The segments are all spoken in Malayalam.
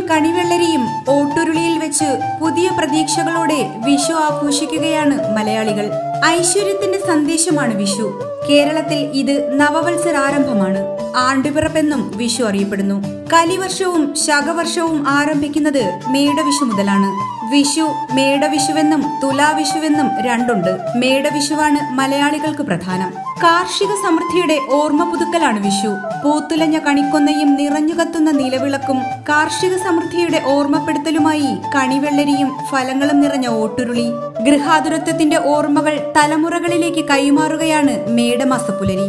കണിവെള്ളരിയും ഓട്ടുരുളിയിൽ വെച്ച് പുതിയ പ്രതീക്ഷകളോടെ വിഷു ആഘോഷിക്കുകയാണ് മലയാളികൾ ഐശ്വര്യത്തിന്റെ സന്ദേശമാണ് വിഷു കേരളത്തിൽ ഇത് നവവത്സരാരംഭമാണ് ആണ്ടുപിറപ്പെന്നും വിഷു അറിയപ്പെടുന്നു കലിവർഷവും ശകവർഷവും ആരംഭിക്കുന്നത് മേടവിഷു മുതലാണ് വിഷു മേടവിഷുവെന്നും തുലാവിഷുവെന്നും രണ്ടുണ്ട് മേടവിഷുവാണ് മലയാളികൾക്ക് പ്രധാനം കാർഷിക സമൃദ്ധിയുടെ ഓർമ്മ പുതുക്കലാണ് വിഷു പൂത്തുലഞ്ഞ കണിക്കൊന്നയും നിറഞ്ഞു കത്തുന്ന നിലവിളക്കും കാർഷിക സമൃദ്ധിയുടെ ഓർമ്മപ്പെടുത്തലുമായി കണിവെള്ളരിയും ഫലങ്ങളും നിറഞ്ഞ ഓട്ടുരുളി ഗൃഹാതുരത്വത്തിന്റെ ഓർമ്മകൾ തലമുറകളിലേക്ക് കൈമാറുകയാണ് മേടമാസപ്പുലരി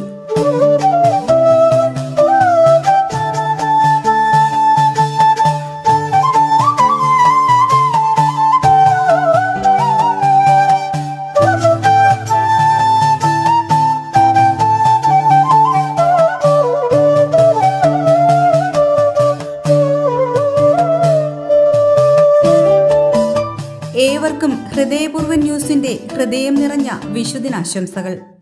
ഏവർക്കും ഹൃദയപൂർവ്വ ന്യൂസിന്റെ ഹൃദയം നിറഞ്ഞ വിഷുദിനാശംസകൾ